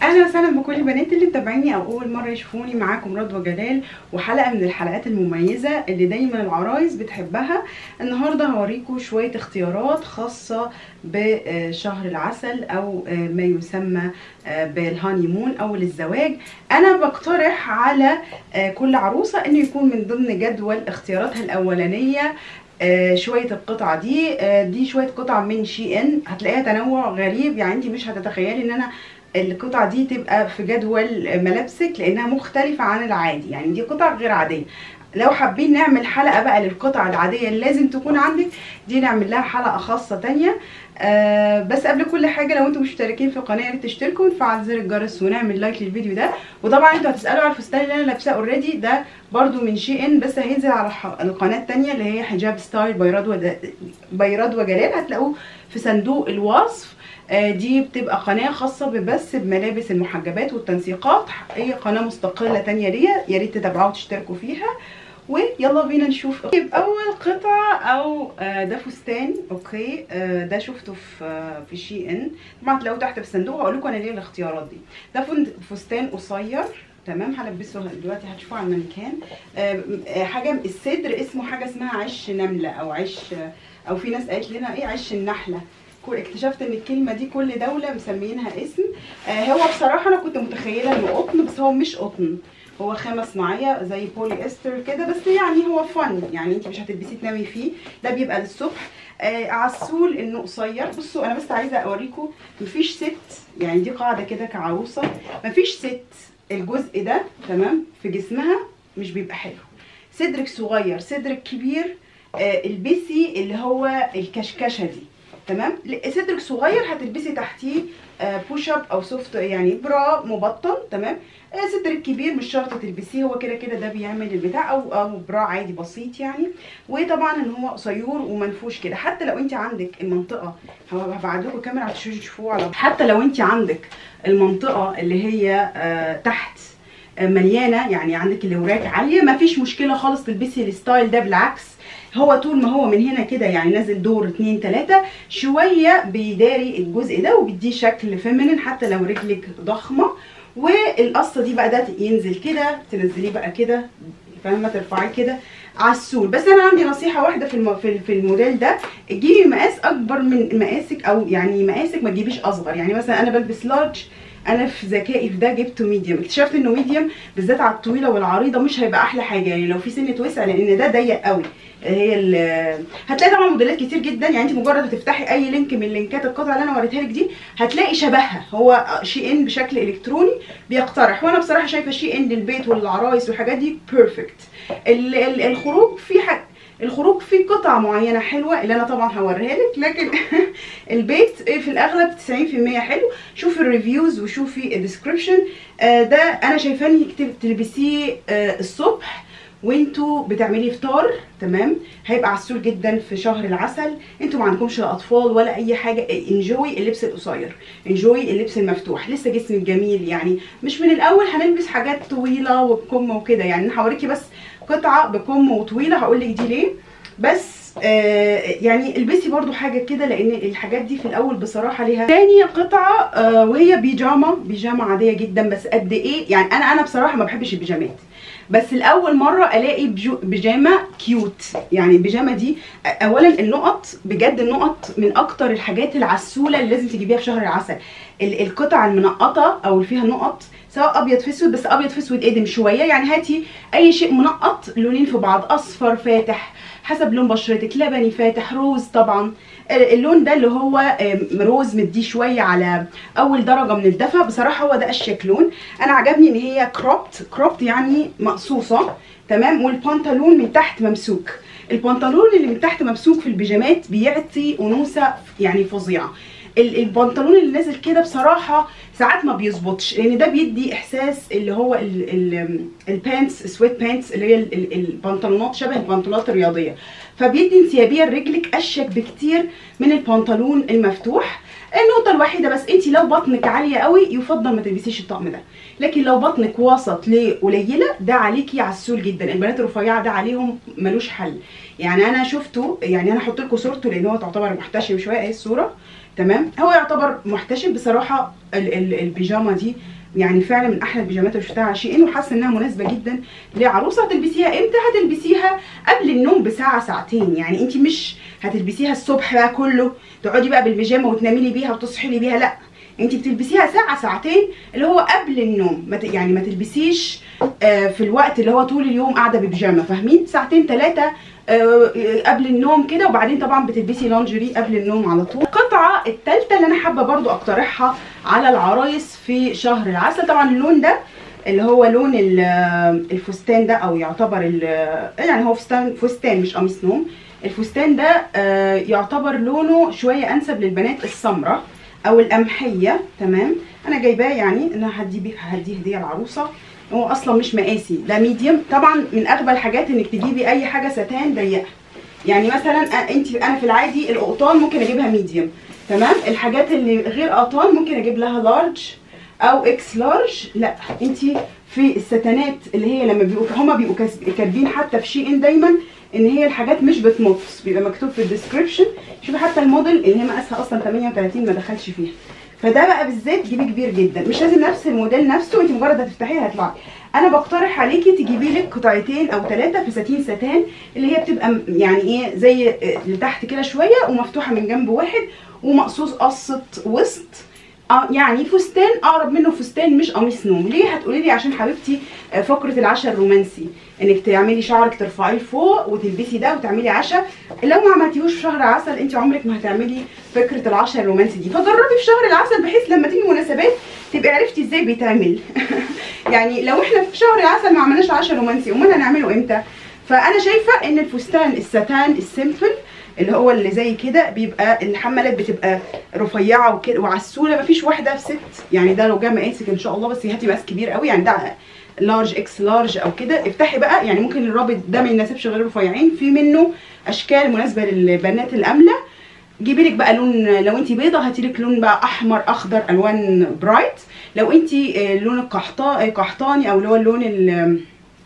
اهلا وسهلا بكل البنات اللي متابعيني او اول مره يشوفوني معاكم رضوى جلال وحلقه من الحلقات المميزه اللي دايما العرايس بتحبها النهارده هوريكم شويه اختيارات خاصه بشهر العسل او ما يسمى بالهاني مون او للزواج انا بقترح على كل عروسه انه يكون من ضمن جدول اختياراتها الاولانيه آه شويه القطعه دي آه دي شويه قطع من شي ان هتلاقيها تنوع غريب يعني انت مش هتتخيلي ان انا القطعه دي تبقى في جدول ملابسك لانها مختلفه عن العادي يعني دي قطع غير عاديه لو حابين نعمل حلقه بقى للقطع العاديه اللي لازم تكون عندك دي نعمل لها حلقه خاصه تانية آه بس قبل كل حاجه لو انتم مشتركين في القناه يا ريت تشتركوا ونفعل زر الجرس ونعمل لايك للفيديو ده وطبعا انتوا هتسالوا على الفستان اللي انا لابساه اوريدي ده برده من شي ان بس هينزل على القناه الثانيه اللي هي حجاب ستايل بيراد بيراد وجلال هتلاقوه في صندوق الوصف آه دي بتبقى قناه خاصه ببث بملابس المحجبات والتنسيقات هي قناه مستقله تانية ليا يا ريت تتابعوها وتشتركوا فيها ويلا بينا نشوف طيب اول قطعه او آه ده فستان اوكي آه ده شفته في آه في شي ان طبعا تلاقوه تحت في الصندوق هقول لكم انا ليه الاختيارات دي ده فستان قصير تمام هلبسه دلوقتي هتشوفوه على المانيكان حاجه الصدر اسمه حاجه اسمها عش نمله او عش او في ناس قالت لنا ايه عش النحله اكتشفت ان الكلمه دي كل دوله مسمينها اسم هو بصراحه انا كنت متخيله انه قطن بس هو مش قطن هو خامه صناعيه زي بولي استر كده بس يعني هو فن يعني انت مش هتلبسيه تنامي فيه ده بيبقى للصبح آه عسول انه قصير بصوا انا بس عايزه اوريكم مفيش ست يعني دي قاعده كده كعروسه مفيش ست الجزء ده تمام في جسمها مش بيبقى حلو صدرك صغير صدرك كبير آه البسي اللي هو الكشكشه دي تمام صدرك صغير هتلبسي تحتيه آه بوش اب او سوفت يعني برا مبطن تمام آه صدرك كبير مش شرط تلبسيه هو كده كده ده بيعمل البتاع او او برا عادي بسيط يعني وطبعا ان هو قصير ومنفوش كده حتى لو انت عندك المنطقه هبعت لكم الكاميرا عشان تشوفوه على حتى لو انت عندك المنطقه اللي هي آه تحت مليانه يعني عندك الاوراق عاليه مفيش مشكله خالص تلبسي الستايل ده بالعكس هو طول ما هو من هنا كده يعني نازل دور اتنين تلاتة شوية بيداري الجزء ده وبيديه شكل فيمينين حتى لو رجلك ضخمة والقصة دي بقى ده ينزل كده تنزليه بقى كده فاهمة ترفعيه كده عسول بس انا عندي نصيحة واحدة في الم... في الموديل ده تجيبي مقاس اكبر من مقاسك او يعني مقاسك ما تجيبيش اصغر يعني مثلا انا بلبس لارج انا في ذكائي في ده جبته ميديوم اكتشفت انه ميديوم بالذات على الطويله والعريضه مش هيبقى احلى حاجه يعني لو في سنه وسع لان ده ضيق قوي هي هتلاقي طبعا موديلات كتير جدا يعني انت مجرد هتفتحي اي لينك من لينكات القطعه اللي انا وريتها لك دي هتلاقي شبهها هو شي ان بشكل الكتروني بيقترح وانا بصراحه شايفه شي ان للبيت وللعرايس والحاجات دي بيرفكت الخروج في حاجه الخروج فيه قطع معينه حلوه اللي انا طبعا هوريها لك لكن البيت في الاغلب 90% حلو شوفي الريفيوز وشوفي الديسكربشن آه ده انا شايفاني تلبسيه آه الصبح وانتوا بتعملي فطار تمام هيبقى عسول جدا في شهر العسل انتوا ما عندكمش لا اطفال ولا اي حاجه انجوي اللبس القصير انجوي اللبس المفتوح لسه جسمك جميل يعني مش من الاول هنلبس حاجات طويله وبكم وكده يعني انا هوريكي بس قطعه بكم وطويله هقول لك دي ليه بس آه يعني البسي برضو حاجه كده لان الحاجات دي في الاول بصراحه ليها تاني قطعه آه وهي بيجاما بيجاما عاديه جدا بس قد ايه يعني انا انا بصراحه ما بحبش البيجامات بس لاول مره الاقي بيجامه كيوت يعني البيجامه دي اولا النقط بجد النقط من اكتر الحاجات العسوله اللي لازم تجيبيها في شهر العسل القطع المنقطه او اللي فيها نقط سواء ابيض في اسود بس ابيض في اسود ادم شويه يعني هاتي اي شيء منقط لونين في بعض اصفر فاتح حسب لون بشرتك لبني فاتح روز طبعا اللون ده اللي هو روز مديه شويه على اول درجه من الدفى بصراحه هو ده اشيك لون انا عجبني ان هي كروبت كروبت يعني مقصوصه تمام والبنطلون من تحت ممسوك البنطلون اللي من تحت ممسوك في البيجامات بيعطي انوثه يعني فظيعه البنطلون اللي نازل كده بصراحه ساعات ما بيظبطش لان ده بيدي احساس اللي هو البانتس سويت بانتس اللي هي البنطلونات شبه البنطلونات الرياضيه فبيدي انسيابيه لرجلك اشيك بكتير من البنطلون المفتوح النقطة الوحيدة بس انت لو بطنك عالية قوي يفضل ما تلبسيش الطقم ده لكن لو بطنك وسط لقليلة ده عليكي عسول جدا البنات الرفيعة ده عليهم ملوش حل يعني انا شفته يعني انا هحط لكم صورته لان هو تعتبر محتشم شوية اهي الصورة تمام هو يعتبر محتشم بصراحة ال ال البيجامة دي يعني فعلا من احلى البيجامات اللي شفتها على شي ان وحاسه انها مناسبه جدا لعروسه هتلبسيها امتى هتلبسيها قبل النوم بساعه ساعتين يعني انت مش هتلبسيها الصبح بقى كله تقعدي بقى بالبيجامه وتنامي لي بيها وتصحي لي بيها لا انت بتلبسيها ساعه ساعتين اللي هو قبل النوم ما ت- يعني ما تلبسيش آه، في الوقت اللي هو طول اليوم قاعده ببيجامه فاهمين ساعتين ثلاثه قبل النوم كده وبعدين طبعا بتلبسي لانجري قبل النوم على طول القطعه الثالثه اللي انا حابه برضو اقترحها على العرايس في شهر العسل طبعا اللون ده اللي هو لون ال- الفستان ده او يعتبر ال- يعني هو فستان فستان مش قميص نوم الفستان ده آه، يعتبر لونه شويه انسب للبنات السمراء او القمحيه تمام انا جايباه يعني انا هدي بيه هديه هديه العروسه هو اصلا مش مقاسي ده ميديوم طبعا من اغبى الحاجات انك تجيبي اي حاجه ستان ضيقه يعني مثلا أ- انت انا في العادي القطان ممكن اجيبها ميديوم تمام الحاجات اللي غير قطان ممكن اجيب لها لارج او اكس لارج لا انت في الستانات اللي هي لما بيبقوا هما بيبقوا كاس- كاتبين حتى في شي ان دايما ان هي الحاجات مش بتمط بيبقى مكتوب في الديسكربشن شوفي حتى الموديل اللي هي مقاسها اصلا 38 ما دخلش فيها فده بقى بالذات جيبي كبير جدا مش لازم نفس الموديل نفسه انت مجرد هتفتحيه هيطلع انا بقترح عليكي تجيبي لك قطعتين او ثلاثه فساتين ستان اللي هي بتبقى م- يعني ايه زي آه، لتحت كده شويه ومفتوحه من جنب واحد ومقصوص قصه وسط اه يعني فستان اقرب منه فستان مش قميص نوم ليه هتقولي لي عشان حبيبتي آه، فقره العشاء الرومانسي انك تعملي شعرك ترفعيه لفوق وتلبسي ده وتعملي عشاء لو ما عملتيهوش في شهر عسل انت عمرك ما هتعملي فكره العشاء الرومانسي دي فجربي في شهر العسل بحيث لما تيجي مناسبات تبقي عرفتي ازاي بيتعمل يعني لو احنا في شهر العسل ما عملناش عشاء رومانسي امال هنعمله امتى فانا شايفه ان الفستان الستان السيمبل اللي هو اللي زي كده بيبقى الحملات بتبقى رفيعه وكده وعسوله مفيش واحده ست يعني ده لو جه مقاسك ان شاء الله بس هاتي مقاس كبير قوي يعني ده لارج اكس لارج او كده افتحي بقى يعني ممكن الرابط ده ما يناسبش غير الرفيعين في منه اشكال مناسبه للبنات الامله جيبي لك بقى لون لو انت بيضه هاتي لك لون بقى احمر اخضر الوان برايت لو انت لون القحطاني قحطاني او اللي هو اللون ال-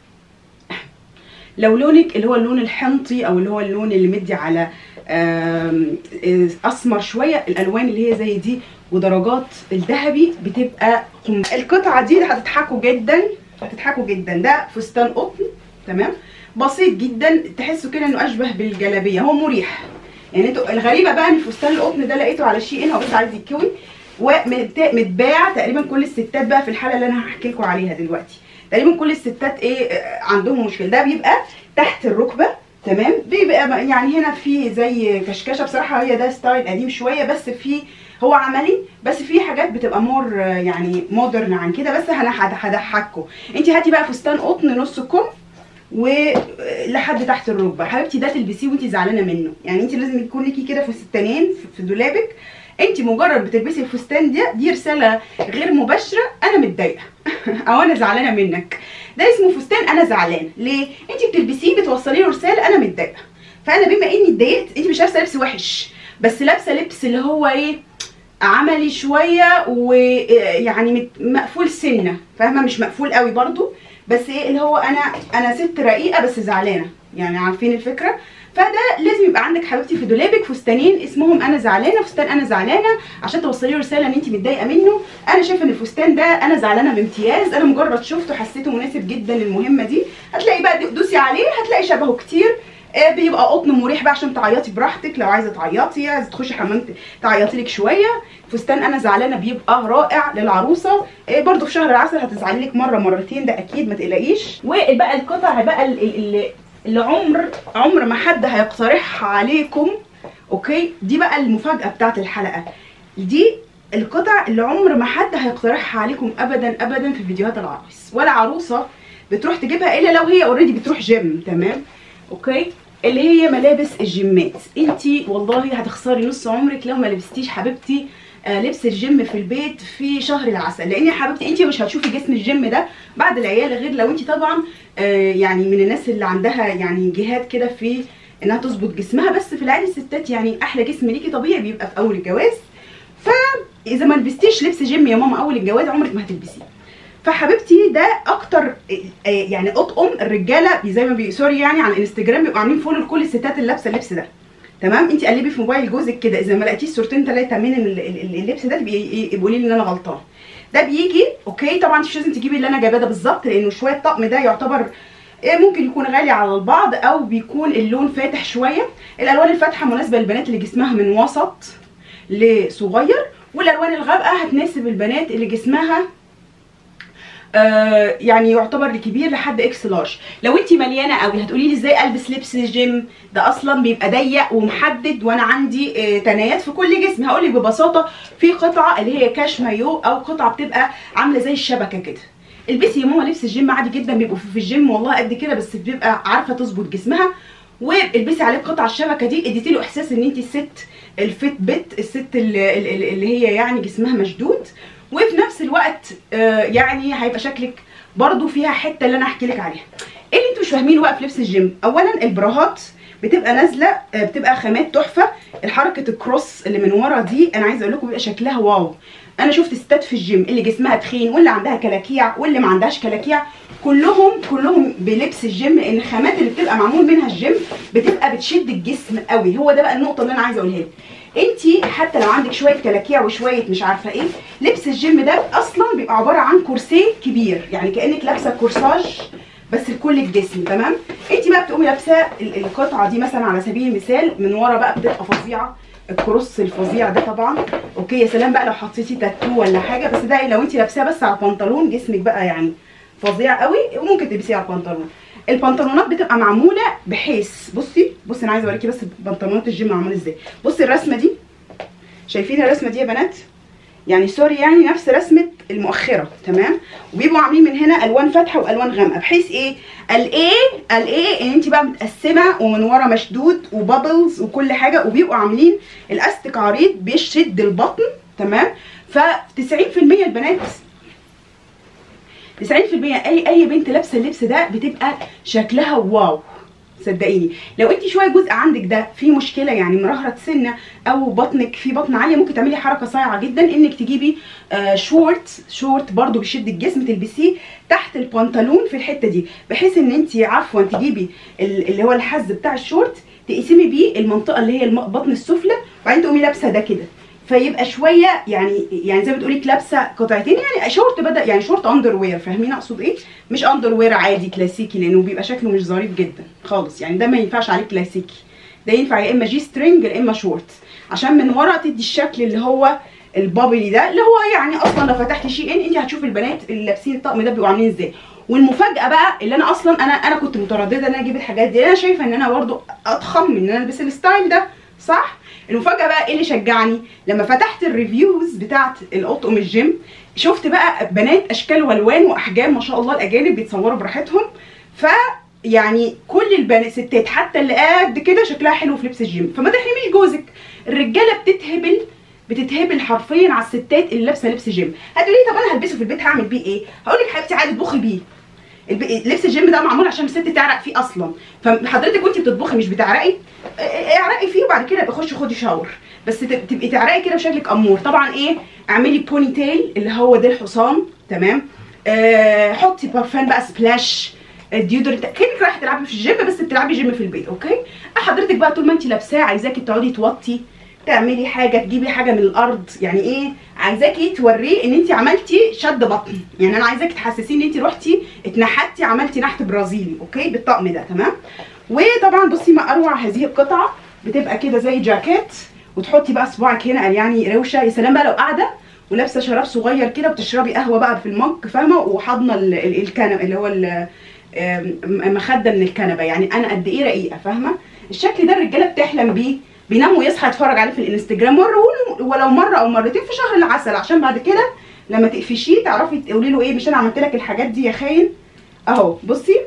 لو لونك اللي هو اللون الحنطي او اللي هو اللون اللي مدي على آم، آه، اسمر شويه الالوان اللي هي زي دي ودرجات الذهبي بتبقى قم- القطعه دي هتضحكوا جدا هتضحكوا جدا ده فستان قطن تمام بسيط جدا تحسوا كده انه اشبه بالجلابيه هو مريح يعني انتوا الغريبه بقى ان فستان القطن ده لقيته على شي ان هو بس عايز يتكوي ومتباع تقريبا كل الستات بقى في الحاله اللي انا هحكي لكم عليها دلوقتي تقريبا كل الستات ايه آه، عندهم مشكله ده بيبقى تحت الركبه تمام بيبقى بقى- يعني هنا في زي كشكشه بصراحه هي ده ستايل قديم شويه بس في هو عملي بس في حاجات بتبقى مور آه، يعني مودرن عن كده بس انا هض- هضحككم انت هاتي بقى فستان قطن نص كم ولحد تحت الركبه حبيبتي ده تلبسيه وانت زعلانه منه يعني انت لازم يكون ليكي كده فستانين في- في دولابك انت مجرد بتلبسي الفستان ده دي رساله غير مباشره انا متضايقه او انا زعلانه منك ده اسمه فستان انا زعلانه ليه انت بتلبسيه بتوصلي له رساله انا متضايقه فانا بما اني اتضايقت انت مش لابسه لبس وحش بس لابسه لبس اللي هو ايه عملي شويه ويعني مقفول سنه فاهمه مش مقفول قوي برضو بس ايه اللي هو انا انا ست رقيقه بس زعلانه يعني عارفين الفكره فده لازم يبقى عندك حبيبتي في دولابك فستانين اسمهم انا زعلانه فستان انا زعلانه عشان توصلي له رساله ان انت متضايقه منه انا شايفه ان الفستان ده انا زعلانه بامتياز انا مجرد شفته حسيته مناسب جدا للمهمه دي هتلاقي بقى دوسي عليه هتلاقي شبهه كتير آه، بيبقى قطن مريح بقى عشان تعيطي براحتك لو عايزه تعيطي عايزه تخشي حمام ت- تعيطي لك شويه فستان انا زعلانه بيبقى رائع للعروسه آه، برضو في شهر العسل هتزعلي لك مره مرتين ده اكيد ما تقلقيش وبقى القطع بقى ال- ال- اللي, اللي عمر عمر ما حد هيقترحها عليكم اوكي دي بقى المفاجاه بتاعت الحلقه دي القطع اللي عمر ما حد هيقترحها عليكم ابدا ابدا في فيديوهات العرايس ولا عروسه بتروح تجيبها الا لو هي اوريدي بتروح جيم تمام اوكي اللي هي ملابس الجيمات انتي والله هتخسري نص عمرك لو ما لبستيش حبيبتي آه، لبس الجيم في البيت في شهر العسل لان يا حبيبتي انتي مش هتشوفي جسم الجيم ده بعد العيال غير لو انتي طبعا آه، يعني من الناس اللي عندها يعني جهاد كده في انها تظبط جسمها بس في العادي الستات يعني احلى جسم ليكي طبيعي بيبقى في اول الجواز فاذا ما لبستيش لبس جيم يا ماما اول الجواز عمرك ما هتلبسيه فحبيبتي ده اكتر آه، يعني اطقم الرجاله زي ما بي سوري يعني على الانستجرام بيبقوا عاملين فولو لكل الستات اللي لابسه اللبس ده تمام انت قلبي في موبايل جوزك كده اذا ما لقيتيش صورتين ثلاثه من ال- ال- ال- اللبس ده تبقي قولي لي ان انا غلطان ده بيجي اوكي طبعا مش لازم تجيبي اللي انا جايباه ده بالظبط لانه شويه الطقم ده يعتبر إيه ممكن يكون غالي على البعض او بيكون اللون فاتح شويه الالوان الفاتحه مناسبه للبنات اللي جسمها من وسط لصغير والالوان الغامقه هتناسب البنات اللي جسمها آه يعني يعتبر كبير لحد اكس لارج لو انت مليانه قوي هتقولي لي ازاي البس لبس جيم ده اصلا بيبقى ضيق ومحدد وانا عندي آه تنايات في كل جسمي هقول لك ببساطه في قطعه اللي هي كاش مايو او قطعه بتبقى عامله زي الشبكه كده البسي يا ماما لبس الجيم عادي جدا بيبقوا في الجيم والله قد كده بس بتبقى عارفه تظبط جسمها والبسي عليه قطع الشبكه دي اديتي له احساس ان انت الست الفيت بت الست اللي, اللي هي يعني جسمها مشدود وفي نفس الوقت آه يعني هيبقى شكلك برضو فيها حته اللي انا هحكي لك عليها ايه اللي انتوا مش فاهمينه بقى في لبس الجيم اولا البراهات بتبقى نازله آه بتبقى خامات تحفه الحركه الكروس اللي من ورا دي انا عايزه اقول لكم بيبقى شكلها واو انا شفت ستات في الجيم اللي جسمها تخين واللي عندها كلاكيع واللي ما عندهاش كلاكيع كلهم كلهم بلبس الجيم لان الخامات اللي بتبقى معمول منها الجيم بتبقى بتشد الجسم قوي هو ده بقى النقطه اللي انا عايزه اقولها لك انت حتى لو عندك شويه كلاكيع وشويه مش عارفه ايه لبس الجيم ده اصلا بيبقى عباره عن كورسيه كبير يعني كانك لابسه كورساج بس لكل الجسم تمام انت بقى بتقومي لابسه القطعه دي مثلا على سبيل المثال من ورا بقى بتبقى فظيعه الكروس الفظيع ده طبعا اوكي يا سلام بقى لو حطيتي تاتو ولا حاجه بس ده لو انت لابساه بس على البنطلون جسمك بقى يعني فظيع قوي وممكن تلبسيه على البنطلون البنطلونات بتبقى معموله بحيث بصي بصي انا عايزه اوريكي بس بنطلونات الجيم معموله ازاي بصي الرسمه دي شايفين الرسمه دي يا بنات يعني سوري يعني نفس رسمه المؤخره تمام وبيبقوا عاملين من هنا الوان فاتحه والوان غامقه بحيث ايه الايه الايه ان انت بقى متقسمه ومن ورا مشدود وبابلز وكل حاجه وبيبقوا عاملين الاستك عريض بيشد البطن تمام ف 90% البنات 90% اي اي بنت لابسه اللبس ده بتبقى شكلها واو صدقيني لو انت شويه جزء عندك ده فيه مشكله يعني مرهرة سنه او بطنك في بطن عاليه ممكن تعملي حركه صايعه جدا انك تجيبي آه شورت شورت برده بيشد الجسم تلبسيه تحت البنطلون في الحته دي بحيث ان انت عفوا تجيبي اللي هو الحز بتاع الشورت تقسمي بيه المنطقه اللي هي البطن السفلى وبعدين تقومي لابسه ده كده فيبقى شويه يعني يعني زي ما بتقولي لابسه قطعتين يعني شورت بدا يعني شورت اندر وير فاهمين اقصد ايه مش اندر وير عادي كلاسيكي لانه بيبقى شكله مش ظريف جدا خالص يعني ده ما ينفعش عليه كلاسيكي ده ينفع يا اما جي سترينج يا اما شورت عشان من ورا تدي الشكل اللي هو البابلي ده اللي هو يعني اصلا لو فتحتي شي ان انت هتشوفي البنات اللي لابسين الطقم ده بيبقوا عاملين ازاي والمفاجاه بقى اللي انا اصلا انا انا كنت متردده ان انا اجيب الحاجات دي انا شايفه ان انا برده اضخم من ان انا البس الستايل ده صح المفاجاه بقى ايه اللي شجعني لما فتحت الريفيوز بتاعت الاطقم الجيم شفت بقى بنات اشكال والوان واحجام ما شاء الله الاجانب بيتصوروا براحتهم ف يعني كل البنات ستات حتى اللي قد كده شكلها حلو في لبس الجيم فما تحرميش جوزك الرجاله بتتهبل بتتهبل حرفيا على الستات اللي لابسه لبس جيم هتقولي طب انا هلبسه في البيت هعمل بيه ايه هقول لك حبيبتي عادي اطبخي بيه لبس الجيم ده معمول عشان الست تعرق فيه اصلا فحضرتك وانت بتطبخي مش بتعرقي اعرقي فيه وبعد كده بخش خدي شاور بس تبقي تعرقي كده بشكلك امور طبعا ايه اعملي بوني تيل اللي هو ده الحصان تمام آه حطي بارفان بقى سبلاش ديودرنت كانك رايحه تلعبي في الجيم بس بتلعبي جيم في البيت اوكي حضرتك بقى طول ما انت لابساه عايزاكي تقعدي توطي تعملي حاجه تجيبي حاجه من الارض يعني ايه عايزاكي توريه ان انت عملتي شد بطن يعني انا عايزاكي تحسسيه ان انت رحتي اتنحتي عملتي نحت برازيلي اوكي بالطقم ده تمام وطبعا بصي ما اروع هذه القطعه بتبقى كده زي جاكيت وتحطي بقى صباعك هنا يعني روشه يا سلام بقى لو قاعده ولابسه شراب صغير كده وبتشربي قهوه بقى في المج فاهمه وحاضنه الكنبه اللي هو مخده من الكنبه يعني انا قد ايه رقيقه فاهمه الشكل ده الرجاله بتحلم بيه بينام ويصحى يتفرج عليه في الانستجرام مره ولو مره او مرتين في شهر العسل عشان بعد كده لما تقفشيه تعرفي تقولي له ايه مش انا عملت لك الحاجات دي يا خاين اهو بصي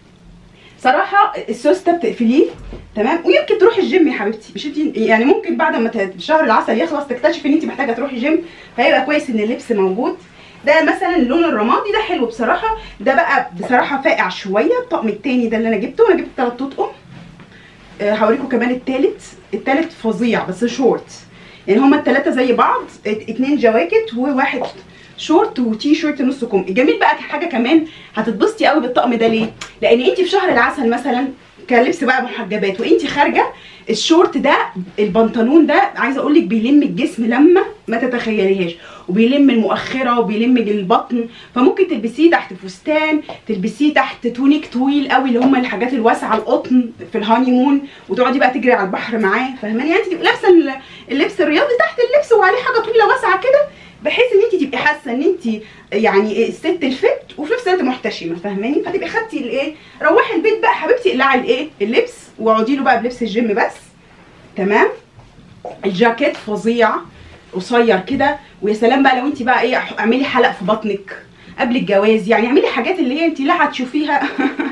صراحه السوس ده بتقفليه تمام ويمكن تروحي الجيم يا حبيبتي مش انت يعني ممكن بعد ما شهر العسل يخلص تكتشفي ان انت محتاجه تروحي جيم فيبقى كويس ان اللبس موجود ده مثلا اللون الرمادي ده حلو بصراحه ده بقى بصراحه فاقع شويه الطقم التاني ده اللي انا جبته انا جبت ثلاث اطقم هوريكم كمان التالت التالت فظيع بس شورت يعني هما التلاتة زي بعض اتنين جواكت وواحد شورت وتي شيرت نص كم الجميل بقى حاجه كمان هتتبسطي قوي بالطقم ده ليه لان انت في شهر العسل مثلا كلبس بقى محجبات وانت خارجه الشورت ده البنطلون ده عايزه اقول لك بيلم الجسم لما ما تتخيليهاش وبيلم المؤخره وبيلم البطن فممكن تلبسيه تحت فستان تلبسيه تحت تونيك طويل قوي اللي هم الحاجات الواسعه القطن في الهاني مون وتقعدي بقى تجري على البحر معاه فاهماني يعني انت تبقي لابسه اللبس الرياضي تحت اللبس وعليه حاجه طويله واسعه كده بحيث ان انت تبقي حاسه ان انت يعني الست الفت وفي نفس الوقت محتشمه فاهماني فتبقي خدتي الايه روحي البيت بقى حبيبتي اقلعي الايه اللبس واقعدي له بقى بلبس الجيم بس تمام الجاكيت فظيع قصير كده ويا سلام بقى لو انت بقى ايه اعملي حلق في بطنك قبل الجواز يعني اعملي حاجات اللي هي انت لا هتشوفيها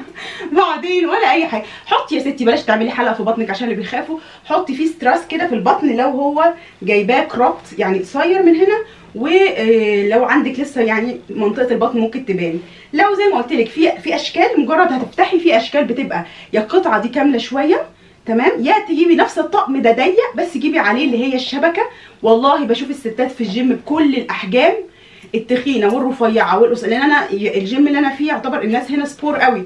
بعدين ولا اي حاجه حطي يا ستي بلاش تعملي حلقه في بطنك عشان اللي بيخافوا حطي فيه ستراس كده في البطن لو هو جايباه كروبت يعني قصير من هنا ولو عندك لسه يعني منطقه البطن ممكن تبان لو زي ما قلت لك في في اشكال مجرد هتفتحي في اشكال بتبقى يا القطعه دي كامله شويه تمام يا تجيبي نفس الطقم ده ضيق بس جيبي عليه اللي هي الشبكه والله بشوف الستات في الجيم بكل الاحجام التخينه والرفيعه والقصيره لان انا الجيم اللي انا فيه يعتبر الناس هنا سبور قوي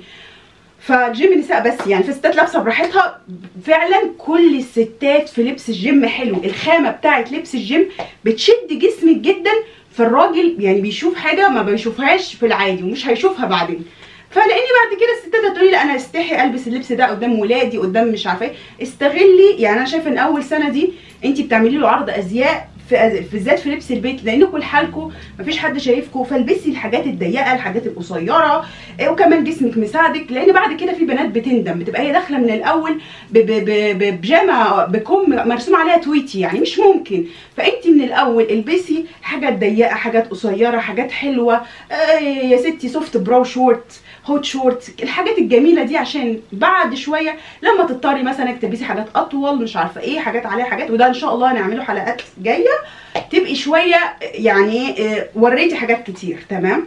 فجيم النساء بس يعني في الستات لابسه براحتها فعلا كل الستات في لبس الجيم حلو الخامه بتاعت لبس الجيم بتشد جسمك جدا فالراجل يعني بيشوف حاجه ما بيشوفهاش في العادي ومش هيشوفها بعدين فلاني بعد كده الستات هتقولي لا انا استحي البس اللبس ده قدام ولادي قدام مش عارفه ايه استغلي يعني انا شايفه ان اول سنه دي انت بتعملي له عرض ازياء في بالذات في لبس البيت لانكم لحالكم مفيش حد شايفكم فالبسي الحاجات الضيقه الحاجات القصيره وكمان جسمك مساعدك لان بعد كده في بنات بتندم بتبقى هي داخله من الاول ببيجامه بكم مرسوم عليها تويتي يعني مش ممكن فانت من الاول البسي حاجات ضيقه حاجات قصيره حاجات حلوه آه يا ستي سوفت براو شورت هوت شورت الحاجات الجميله دي عشان بعد شويه لما تضطري مثلا تلبسي حاجات اطول مش عارفه ايه حاجات عليها حاجات وده ان شاء الله هنعمله حلقات جايه تبقي شويه يعني وريتي حاجات كتير تمام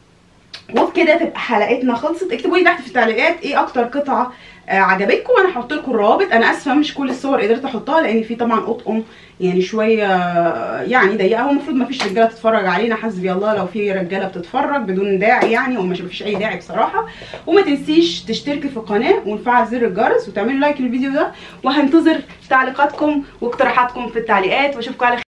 وبكده تبقى حلقتنا خلصت اكتبوا لي تحت في التعليقات ايه اكتر قطعه آه عجبتكم وانا هحط لكم الروابط انا اسفه مش كل الصور قدرت احطها لان في طبعا اطقم يعني شويه يعني ضيقه هو المفروض ما فيش رجاله تتفرج علينا حسبي الله لو في رجاله بتتفرج بدون داعي يعني ومش مفيش اي داعي بصراحه وما تنسيش تشتركي في القناه ونفعل زر الجرس وتعملوا لايك للفيديو ده وهنتظر تعليقاتكم واقتراحاتكم في التعليقات واشوفكم على خير